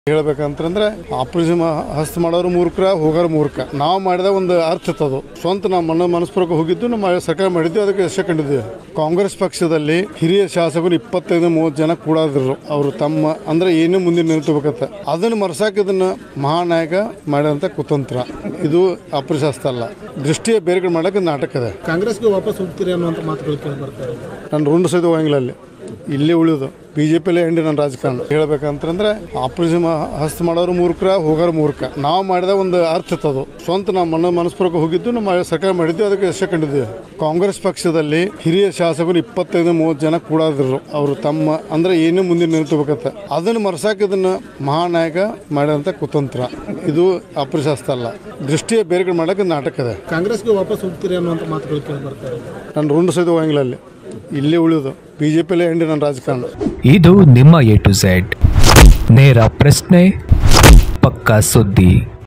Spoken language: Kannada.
ಹೇಳ್ಬೇಕಂತಂದ್ರೆ ಆಪರೇಷನ್ ಹಸ್ತ ಮಾಡೋರು ಮೂರ್ಖರ ಹೋಗೋರು ಮೂರ್ಖ ನಾವು ಮಾಡಿದ ಒಂದು ಅರ್ಥ ಇತ್ತದು ಸ್ವಂತ ನಾವು ಮನ ಮನಸ್ಪೂರ್ವಕ ಹೋಗಿದ್ದು ನಮ್ಮ ಸರ್ಕಾರ ಮಾಡಿದ್ವಿ ಅದಕ್ಕೆ ಯಶ ಕಂಡಿದ್ವಿ ಕಾಂಗ್ರೆಸ್ ಪಕ್ಷದಲ್ಲಿ ಹಿರಿಯ ಶಾಸಕರು ಇಪ್ಪತ್ತೈದು ಮೂವತ್ತು ಜನ ಕೂಡಾದ್ರು ಅವರು ತಮ್ಮ ಅಂದ್ರೆ ಏನೇ ಮುಂದೆ ನಿಲ್ತಬೇಕಂತ ಅದನ್ನು ಮರ್ಸಾಕ ಇದನ್ನ ಮಹಾನಾಯಕ ಮಾಡಿದಂಥ ಕುತಂತ್ರ ಇದು ಆಪರೇಷನ್ ಹಸ್ತ ಅಲ್ಲ ದೃಷ್ಟಿಯ ಬೇರೆ ಕಡೆ ಮಾಡಕ್ಕೆ ನಾಟಕ ಇದೆ ಕಾಂಗ್ರೆಸ್ಗೆ ವಾಪಸ್ ಹೋಗ್ತೀರಿ ಅನ್ನುವಂಥ ಮಾತುಗಳು ಕೇಳಿ ಬರ್ತಾರೆ ನಾನು ರುಂಡ ಸಹಿತ ಹೋಗಂಗಿಲ್ಲ ಅಲ್ಲಿ ಇಲ್ಲೇ ಉಳಿಯೋದು ಬಿ ಜೆ ಪಿಲೇ ಎಂಡಿ ನನ್ನ ರಾಜಕಾರಣ ಹೇಳ್ಬೇಕಂತಂದ್ರೆ ಆಪರೇಷನ್ ಹಸ್ತ ಮಾಡೋರು ಮೂರ್ಖರ ಹೋಗೋರು ಮೂರ್ಖ ನಾವು ಮಾಡಿದ ಒಂದು ಅರ್ಥ ಇತ್ತದು ಸ್ವಂತ ನಾವು ಮನ ಮನಸ್ಪೂರ್ವಕ ಹೋಗಿದ್ದು ನಮ್ಮ ಸರ್ಕಾರ ಮಾಡಿದ್ವಿ ಅದಕ್ಕೆ ಯಶ ಕಂಡಿದ್ವಿ ಕಾಂಗ್ರೆಸ್ ಪಕ್ಷದಲ್ಲಿ ಹಿರಿಯ ಶಾಸಕರು ಇಪ್ಪತ್ತೈದು ಮೂವತ್ತು ಜನ ಕೂಡಾದ್ರು ಅವರು ತಮ್ಮ ಅಂದ್ರೆ ಏನೇ ಮುಂದೆ ನಿಲ್ತಬೇಕಂತ ಅದನ್ನು ಮರ್ಸಾಕ ಇದನ್ನ ಮಹಾನಾಯಕ ಮಾಡಿದಂಥ ಕುತಂತ್ರ ಇದು ಆಪರೇಷನ್ ಹಸ್ತ ಅಲ್ಲ ದೃಷ್ಟಿಯ ಬೇರೆ ಕಡೆ ಮಾಡಕ್ಕೆ ನಾಟಕ ಇದೆ ಕಾಂಗ್ರೆಸ್ಗೆ ವಾಪಸ್ ಹೋಗ್ತೀರಿ ಅನ್ನುವಂಥ ಮಾತುಗಳು ಕೇಳಿ ಬರ್ತಾರೆ ನಾನು ರುಂಡ ಸಹಿತ ಹೋಗಂಗಿಲ್ಲ ಅಲ್ಲಿ ಇಲ್ಲೇ ಉಳಿಯೋದು ಬಿ ಜೆ ಪಿಲೇ ಎಂಡಿ ನನ್ನ ರಾಜಕಾರಣ ಇದು ನಿಮ್ಮ ಎ ಟು ಝೆಡ್ ನೇರ ಪ್ರಶ್ನೆ ಪಕ್ಕಾ ಸುದ್ದಿ